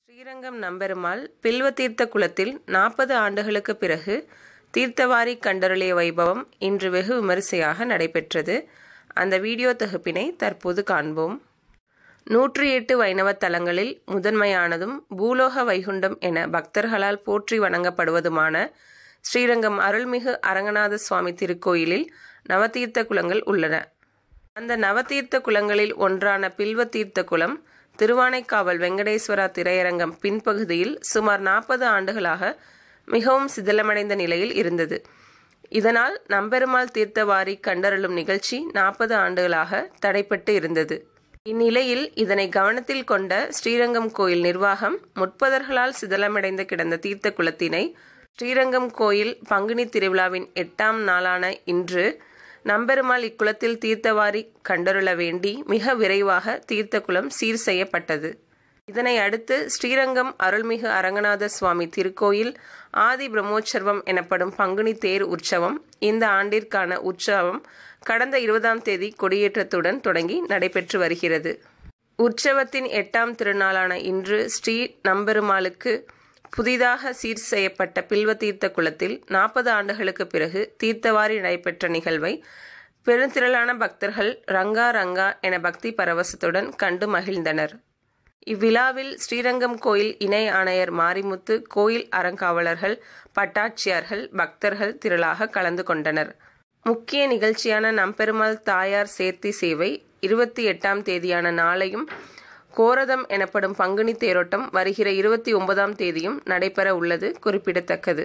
ஸ்ரீரங்கம் நம்பெருமாள் பில்வதீர்த்த குலத்தில் நாற்பது ஆண்டுகளுக்கு பிறகு தீர்த்தவாரி கண்டருளிய வைபவம் இன்று வெகு விமரிசையாக நடைபெற்றது அந்த வீடியோ தொகுப்பினை தற்போது காண்போம் நூற்றி எட்டு வைணவ தலங்களில் முதன்மையானதும் பூலோக வைகுண்டம் என பக்தர்களால் போற்றி வணங்கப்படுவதுமான ஸ்ரீரங்கம் அருள்மிகு அரங்கநாத சுவாமி திருக்கோயிலில் நவதீர்த்த குலங்கள் உள்ளன அந்த நவதீர்த்த குலங்களில் ஒன்றான பில்வதீர்த்த குலம் திருவானைக்காவல் வெங்கடேஸ்வரா திரையரங்கம் பின்பகுதியில் சுமார் நாற்பது ஆண்டுகளாக மிகவும் சிதிலமடைந்த நிலையில் இருந்தது இதனால் நம்பெருமாள் தீர்த்தவாரி கண்டருளும் நிகழ்ச்சி நாற்பது ஆண்டுகளாக தடைப்பட்டு இருந்தது இந்நிலையில் இதனை கவனத்தில் கொண்ட ஸ்ரீரங்கம் கோயில் நிர்வாகம் முற்பதர்களால் சிதலமடைந்து கிடந்த தீர்த்த குலத்தினை ஸ்ரீரங்கம் கோயில் பங்குனி திருவிழாவின் எட்டாம் நாளான இன்று நம்பெருமாள் இக்குளத்தில் தீர்த்தவாரி கண்டருள வேண்டி மிக விரைவாக தீர்த்த குலம் சீர் செய்யப்பட்டது இதனை அடுத்து ஸ்ரீரங்கம் அருள்மிகு அரங்கநாத சுவாமி திருக்கோயில் ஆதி பிரம்மோற்சவம் எனப்படும் பங்குனி தேர் உற்சவம் இந்த ஆண்டிற்கான உற்சவம் கடந்த இருபதாம் தேதி கொடியேற்றத்துடன் தொடங்கி நடைபெற்று வருகிறது உற்சவத்தின் எட்டாம் திருநாளான இன்று ஸ்ரீ நம்பெருமாளுக்கு புதிதாக சீர் செய்யப்பட்ட பில்வதீர்த்த குளத்தில் நாற்பது ஆண்டுகளுக்கு பிறகு தீர்த்தவாரி நடைபெற்ற நிகழ்வை பெருந்திரளான பக்தர்கள் ரங்கா ரங்கா என பக்தி பரவசத்துடன் கண்டு மகிழ்ந்தனர் இவ்விழாவில் ஸ்ரீரங்கம் கோயில் இணை ஆணையர் மாரிமுத்து கோயில் அறங்காவலர்கள் பட்டாட்சியர்கள் பக்தர்கள் திரளாக கலந்து கொண்டனர் முக்கிய நிகழ்ச்சியான நம்பெருமாள் தாயார் சேர்த்தி சேவை இருபத்தி எட்டாம் தேதியான நாளையும் கோரதம் எனப்படும் பங்குனி தேரோட்டம் வருகிற இருபத்தி ஒன்பதாம் தேதியும் நடைபெற உள்ளது குறிப்பிடத்தக்கது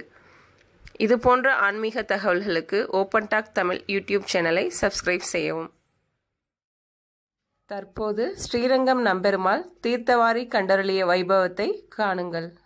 இதுபோன்ற ஆன்மீக தகவல்களுக்கு ஓப்பன் டாக் தமிழ் யூடியூப் சேனலை சப்ஸ்கிரைப் செய்யவும் தற்போது ஸ்ரீரங்கம் நம்பெருமாள் தீர்த்தவாரி கண்டருளிய வைபவத்தை காணுங்கள்